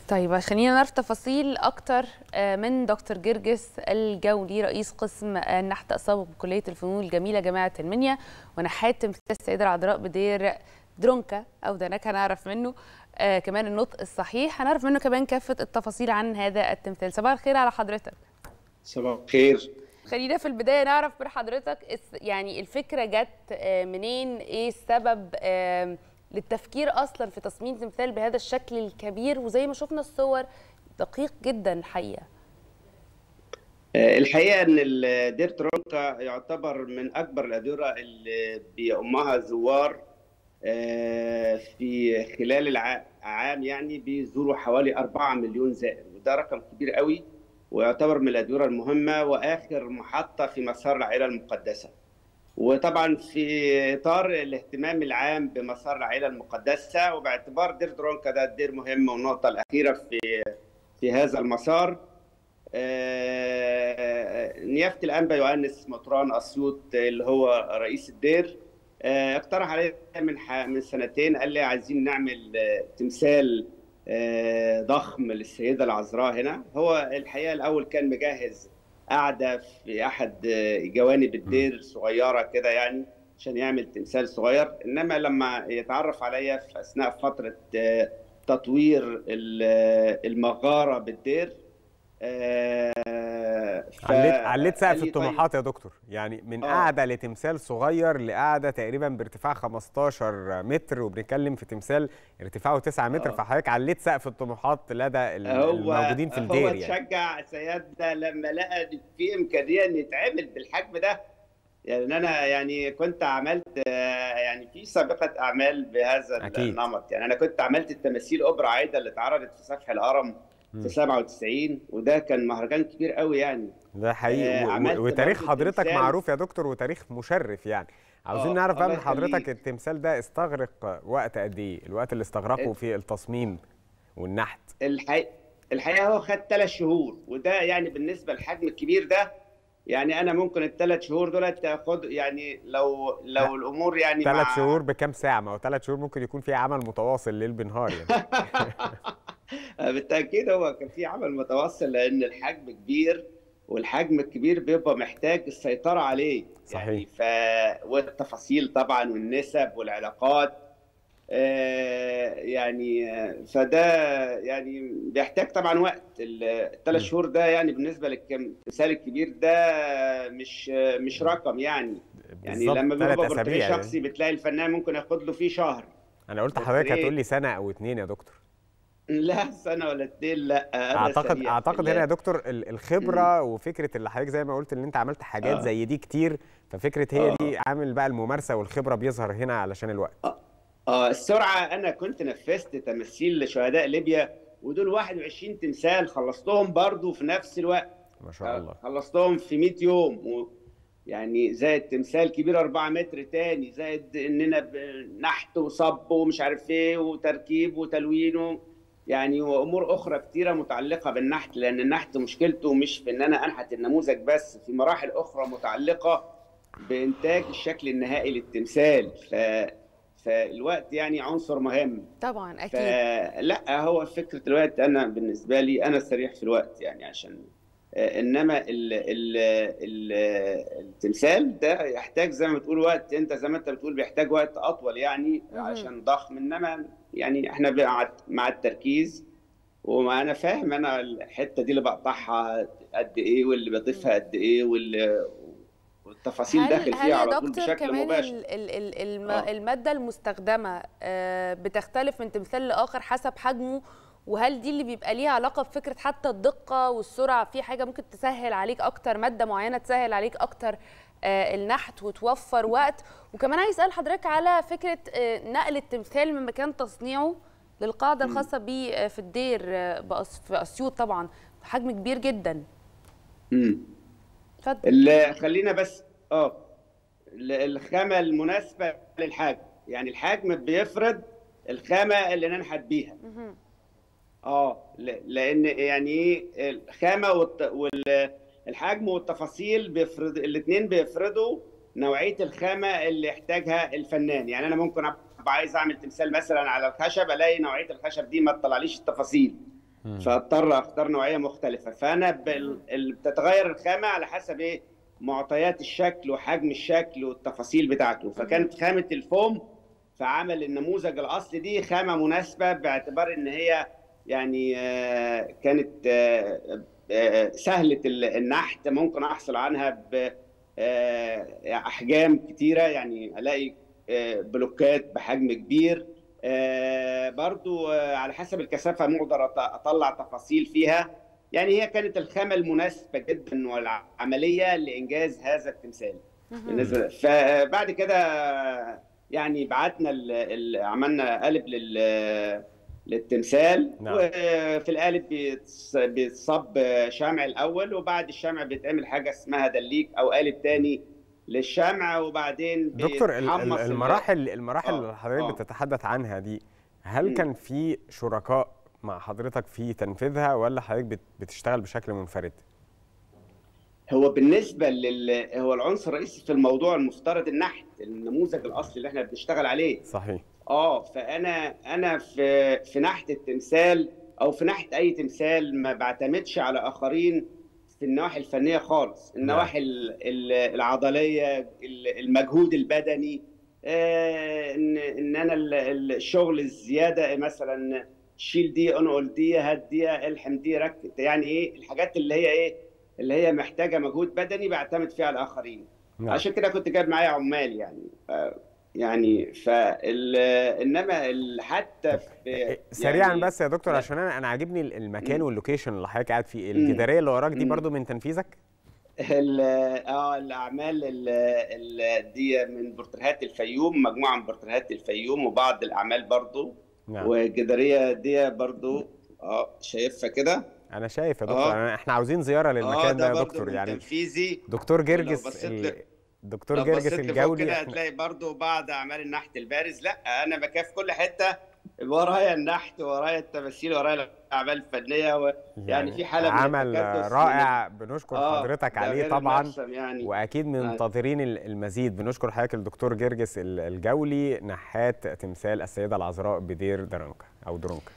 طيب خلينا نعرف تفاصيل اكتر من دكتور جرجس الجولي رئيس قسم النحت السابق بكليه الفنون الجميله جامعه المنيا ونحات تمثال السيده العذراء بدير درونكا او داناك هنعرف منه آه كمان النطق الصحيح هنعرف منه كمان كافه التفاصيل عن هذا التمثال صباح الخير على حضرتك صباح الخير خلينا في البدايه نعرف من حضرتك يعني الفكره جت منين ايه السبب آه للتفكير اصلا في تصميم تمثال بهذا الشكل الكبير وزي ما شفنا الصور دقيق جدا الحقيقه الحقيقه ان دير ترونكا يعتبر من اكبر الاديره اللي بيأمها زوار في خلال العام يعني بيزوروا حوالي 4 مليون زائر وده رقم كبير قوي ويعتبر من الاديره المهمه واخر محطه في مسار العائله المقدسه وطبعا في اطار الاهتمام العام بمسار العائله المقدسه وباعتبار دير درونكا ده دير مهم والنقطه الاخيره في في هذا المسار نيافه الانبا يوهنس مطران اسيوط اللي هو رئيس الدير اقترح علي من من سنتين قال لي عايزين نعمل تمثال ضخم للسيده العذراء هنا هو الحقيقه الاول كان مجهز قاعده في احد جوانب الدير صغيره كده يعني عشان يعمل تمثال صغير انما لما يتعرف عليا في اثناء فتره تطوير المغاره بالدير عليت عليت سقف الطموحات يا دكتور يعني من قاعده لتمثال صغير لقاعده تقريبا بارتفاع 15 متر وبنتكلم في تمثال ارتفاعه 9 متر فحضرتك عليت سقف الطموحات لدى الموجودين في الدير هو يعني هو تشجع سيادنا لما لقى في امكانيه ان يتعمل بالحجم ده يعني انا يعني كنت عملت يعني في سابقه اعمال بهذا أكيد. النمط يعني انا كنت عملت التماثيل اوبرا عايده اللي اتعرضت في سفح الهرم في 97 وده كان مهرجان كبير قوي يعني ده حقيقي آه وتاريخ حضرتك تمثال. معروف يا دكتور وتاريخ مشرف يعني عاوزين نعرف بقى من حضرتك التمثال ده استغرق وقت قد ايه الوقت اللي استغرقه في التصميم والنحت الحقيقه الحقيقه هو خد ثلاث شهور وده يعني بالنسبه للحجم الكبير ده يعني انا ممكن الثلاث شهور دول تاخد يعني لو لو الامور يعني ثلاث مع... شهور بكام ساعه ما هو ثلاث شهور ممكن يكون في عمل متواصل ليل بنهار يعني بالتاكيد هو كان في عمل متواصل لان الحجم كبير والحجم الكبير بيبقى محتاج السيطره عليه صحيح يعني ف والتفاصيل طبعا والنسب والعلاقات آه يعني فده يعني بيحتاج طبعا وقت الثلاث شهور ده يعني بالنسبه للتمثال الكبير ده مش مش رقم يعني يعني لما بيبقى بورتريه شخصي يعني. بتلاقي الفنان ممكن ياخد له فيه شهر انا قلت حضرتك هتقول لي سنه او اتنين يا دكتور لا سنه ولا اتنين لا اعتقد سريع. اعتقد هنا يا دكتور الخبره وفكره اللي حضرتك زي ما قلت ان انت عملت حاجات آه. زي دي كتير ففكره هي دي آه. عامل بقى الممارسه والخبره بيظهر هنا علشان الوقت اه, آه السرعه انا كنت نفذت تماثيل لشهداء ليبيا ودول 21 تمثال خلصتهم برضو في نفس الوقت ما شاء الله خلصتهم في 100 يوم و... يعني زائد تمثال كبير 4 متر تاني زائد اننا نحت وصب ومش عارف ايه وتركيب وتلوين يعني وامور اخرى كتيره متعلقه بالنحت لان النحت مشكلته مش في ان انا انحت النموذج بس في مراحل اخرى متعلقه بانتاج الشكل النهائي للتمثال ف فالوقت يعني عنصر مهم طبعا اكيد لا هو فكره الوقت انا بالنسبه لي انا سريع في الوقت يعني عشان انما ال ال ال التمثال ده يحتاج زي ما بتقول وقت انت زي ما انت بتقول بيحتاج وقت اطول يعني عشان ضخم انما يعني احنا مع التركيز وما انا فاهم انا الحته دي اللي بقطعها قد ايه واللي بضيفها قد ايه واللي والتفاصيل داخل فيها على طول بشكل كمان مباشر ال ال الم آه. الماده المستخدمه بتختلف من تمثال لاخر حسب حجمه وهل دي اللي بيبقى ليها علاقه بفكره حتى الدقه والسرعه في حاجه ممكن تسهل عليك اكتر ماده معينه تسهل عليك اكتر النحت وتوفر وقت وكمان عايز اسال حضرتك على فكره نقل التمثال من مكان تصنيعه للقاعده الخاصه بيه في الدير في اسيوط طبعا حجم كبير جدا امم اتفضل خلينا بس اه الخامه المناسبه للحجم يعني الحجم بيفرض الخامه اللي ننحت بيها اه لان يعني ايه الخامه والحجم والتفاصيل بيفرض الاثنين بيفرضوا نوعيه الخامه اللي يحتاجها الفنان يعني انا ممكن ابقى عايز اعمل تمثال مثلا على الخشب الاقي نوعيه الخشب دي ما تطلعليش التفاصيل فاضطر اختار نوعيه مختلفه فانا بال... ال- بتتغير الخامه على حسب ايه معطيات الشكل وحجم الشكل والتفاصيل بتاعته فكانت خامه الفوم في عمل النموذج الاصلي دي خامه مناسبه باعتبار ان هي يعني آه، كانت آه، آه، سهله ال- النحت ممكن احصل عنها ب آه، احجام كتيره يعني الاقي آه، بلوكات بحجم كبير آه، برضو آه، على حسب الكثافه مقدر أط- اطلع تفاصيل فيها يعني هي كانت الخامه المناسبه جدا والعمليه لانجاز هذا التمثال بالنسبه فبعد كده يعني بعتنا ال- ال- عملنا قالب لل للتمثال نعم. وفي القالب بيتص- بيتصب شمع الاول وبعد الشمع بيتعمل حاجه اسمها دليك او قالب تاني للشمع وبعدين دكتور ال- ال- بيتحمص ال- المراحل المراحل آه، اللي حضرتك آه. بتتحدث عنها دي هل مم. كان في شركاء مع حضرتك في تنفيذها ولا حضرتك بت- بتشتغل بشكل منفرد؟ هو بالنسبه لل هو العنصر الرئيسي في الموضوع المفترض النحت النموذج الاصلي اللي احنا بنشتغل عليه صحيح اه فانا انا في في نحت التمثال او في نحت اي تمثال ما بعتمدش على اخرين في النواحي الفنيه خالص النواحي ال- ال- العضليه ال- المجهود البدني آه، ان ان انا ال- ال- الشغل الزياده مثلا شيل دي انقل دي هات دي الحم دي ركب يعني ايه الحاجات اللي هي ايه اللي هي محتاجه مجهود بدني بعتمد فيها على الاخرين نعم. عشان كده كنت جايب معايا عمال يعني ف- يعني فال انما ال- حتى في سريعا يعني بس يا دكتور لا. عشان انا انا عاجبني ال- المكان مم. واللوكيشن اللي حضرتك قاعد فيه مم. الجداريه اللي وراك دي مم. برضو من تنفيذك ال- اه الاعمال ال- ال- دي من بورتريهات الفيوم مجموعه من بورتريهات الفيوم وبعض الاعمال برضو نعم والجداريه دي برضو اه شايفها كده انا شايف يا دكتور آه. أنا احنا عاوزين زياره اه للمكان ده ده يا برضو دكتور من يعني تنفيذي دكتور ولو جرجس بصيت ال- ل- دكتور لو جرجس بصيت لفوق الجولي كده احنا هتلاقي برضو بعض اعمال النحت البارز لا انا بكاف في كل حته ورايا النحت ورايا التماثيل ورايا الاعمال الفنيه و... يعني في حاله من عمل التكدس رائع بنشكر آه، حضرتك ده عليه غير طبعا المرسم يعني واكيد منتظرين ال- المزيد بنشكر حضرتك الدكتور جرجس ال- الجولي نحات تمثال السيده العذراء بدير درونكا او درونكا